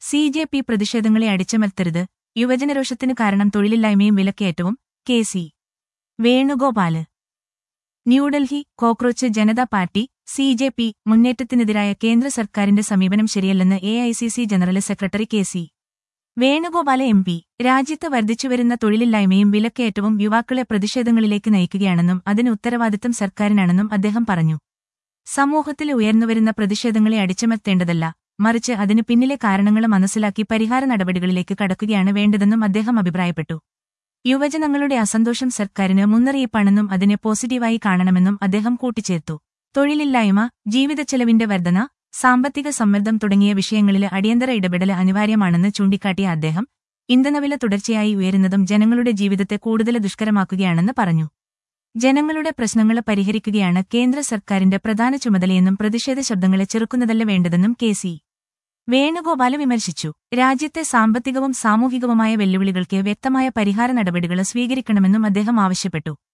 C J P പ്രതിഷേധങ്ങളെ അടിച്ചമർത്തരുത് യുവജനരോഷത്തിന് കാരണം തൊഴിലില്ലായ്മയും വിലക്കയറ്റവും K C Venugopal New Delhi cockroach Janata party C J P മുന്നേറ്റത്തിനെതിരായ കേന്ദ്ര സർക്കാരിന്റെ സമീപനം ശരിയല്ലെന്ന് A I C C general secretary K C Venugopal M P രാജ്യത്ത് വർദ്ധിച്ചുവരുന്ന തൊഴിലില്ലായ്മയും വിലക്കയറ്റവും യുവാക്കളെ പ്രതിഷേധങ്ങളിലേക്ക് നയിക്കുകയാണെന്നും അതിന് ഉത്തരവാദിത്തം സർക്കാരിനാണെന്നും അദ്ദേഹം പറഞ്ഞു സമൂഹത്തിൽ ഉയർന്നുവരുന്ന പ്രതിഷേധങ്ങളെ അടിച്ചമർത്തേണ്ടതല്ല മറിച്ച് അതിന് പിന്നിലെ കാരണങ്ങൾ മനസ്സിലാക്കി പരിഹാര നടപടികളിലേക്ക് കടക്കുകയാണ് വേണ്ടതെന്നും അദ്ദേഹം അഭിപ്രായപ്പെട്ടു യുവജനങ്ങളുടെ അസന്തോഷം സർക്കാരിന് മുന്നറിയിപ്പാണെന്നും അതിനെ പോസിറ്റീവായി കാണണമെന്നും അദ്ദേഹം കൂട്ടിച്ചേർത്തു തൊഴിലില്ലായ്മ ജീവിതച്ചെലവിന്റെ വർധന സാമ്പത്തിക സമ്മർദ്ദം തുടങ്ങിയ വിഷയങ്ങളിൽ അടിയന്തര ഇടപെടൽ അനിവാര്യമാണെന്ന് ചൂണ്ടിക്കാട്ടിയ അദ്ദേഹം ഇന്ധനവില തുടർച്ചയായി ഉയരുന്നതും ജനങ്ങളുടെ ജീവിതത്തെ കൂടുതൽ ദുഷ്കരമാക്കുകയാണെന്ന് പറഞ്ഞു ജനങ്ങളുടെ പ്രശ്നങ്ങൾ പരിഹരിക്കുകയാണ് കേന്ദ്ര സർക്കാരിന്റെ പ്രധാന ചുമതലയെന്നും പ്രതിഷേധ ശബ്ദങ്ങളെ ചെറുക്കുന്നതല്ല വേണ്ടതെന്നും കെ സി വേണുഗോപാല വിമർശിച്ചു രാജ്യത്തെ സാമ്പത്തികവും സാമൂഹികവുമായ വെല്ലുവിളികൾക്ക് വ്യക്തമായ പരിഹാര നടപടികൾ സ്വീകരിക്കണമെന്നും അദ്ദേഹം ആവശ്യപ്പെട്ടു